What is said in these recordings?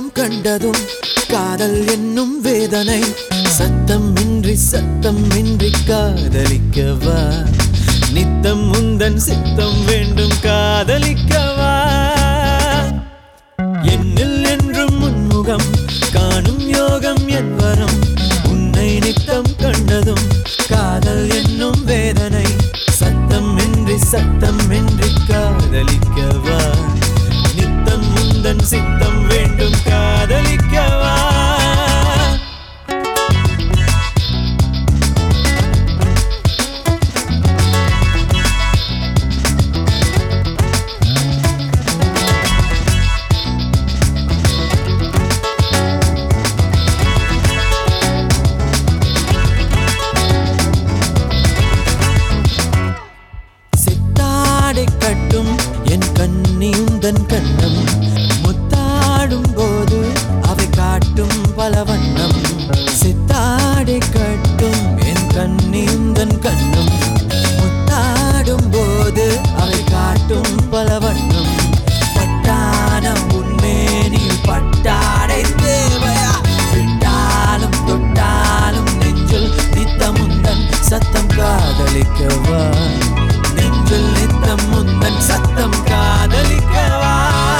நித்தம் கண்டதும் காதல் என்னும் வேதனை சத்தம் இன்றி சத்தம் இன்றி காதலிக்கவா நித்தம் முந்தன் சித்தம் வேண்டும் காதலிக்கவா என்னில் என்றும் முன்முகம் காணும் யோகம் என் வரம் உன்னை நித்தம் கண்டதும் காதல் என்னும் வேதனை சத்தம் இன்றி சத்தம் இன்றி காதலிக்கவா நித்தம் முந்தன் சித்தம் வேண்டும் காதலிக்கவா சித்தாடை கட்டும் என் கண்ணியுந்தன் கண்ணம் முத்தாடும் போது அவை காட்டும் பல வண்ணம் சித்தாடை கட்டும் என் கண்ணியுந்தன் கண்ணம் முத்தாடும் போது அவை காட்டும் பல வண்ணம் பட்டான உன்மேனில் பட்டாடை தேவையா விட்டாலும் தொட்டாலும் நெஞ்சில் நித்தம் முந்தன் சத்தம் காதலிக்கவா நெஞ்சில் நித்தம் முந்தன் சத்தம் காதலிக்கவா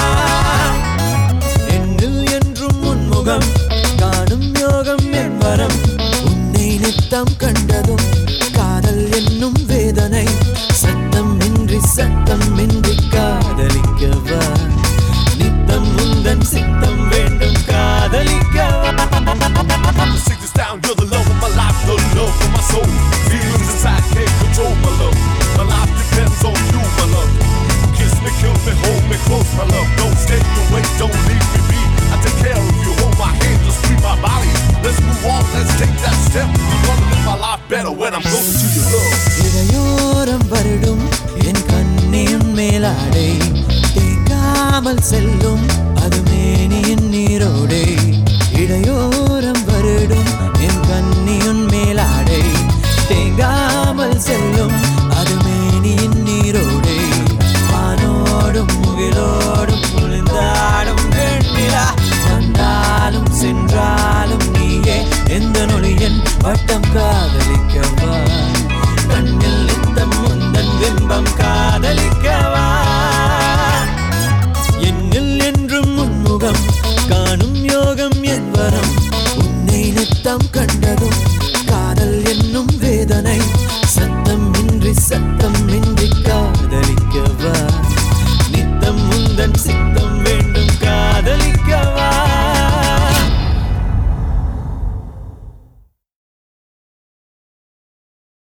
என்னில் என்றும் உன்முகம் காணும் யோகம் என் வரம் உன்னை நித்தம் கண்டதும் காதல் என்னும் வேதனை சத்தம் இன்றி சத்தம் இன்றி காதலிக்கவா நித்தம் முந்தன் சித்தம் வேண்டும் காதலிக்கவா Seek this down, you're the love of my life, the love of my soul. Feelings inside can't control my love. My life depends on you, my love. Kiss me, kill me, hold me close, my love. Don't stay away, don't leave me be. I take care of you, hold my hand, just free my body. Let's move on, let's take that step. I'm gonna live my life better when I'm closer to your love. இடையோரம் வருடும் என் கண்ணின் மேலாடை தேங்காமல் செல்லும் அது மேனியின் நீரோடை இடையோரம் வருடும் என் கண்ணியின் மேலாடை தேங்காமல் செல்லும் அது மேனியின் நீரோடை வானோடும் முகிலோடும் குளிர்ந்தாடும் வெண்ணிலா வந்தாலும் சென்றாலும் நீயே எந்த நொழியன் வட்டம் காதலிக்கவா கண்ணில் நித்தம் முந்தன் பிம்பம் காதலிக்கவா என்னில் என்றும் முன்முகம் காணும் யோகம் என் வரம் உன்னை நித்தம் கண்டதும் காதல் என்னும் வேதனை சத்தம் இன்றி சத்தம் இன்றி காதலிக்கவா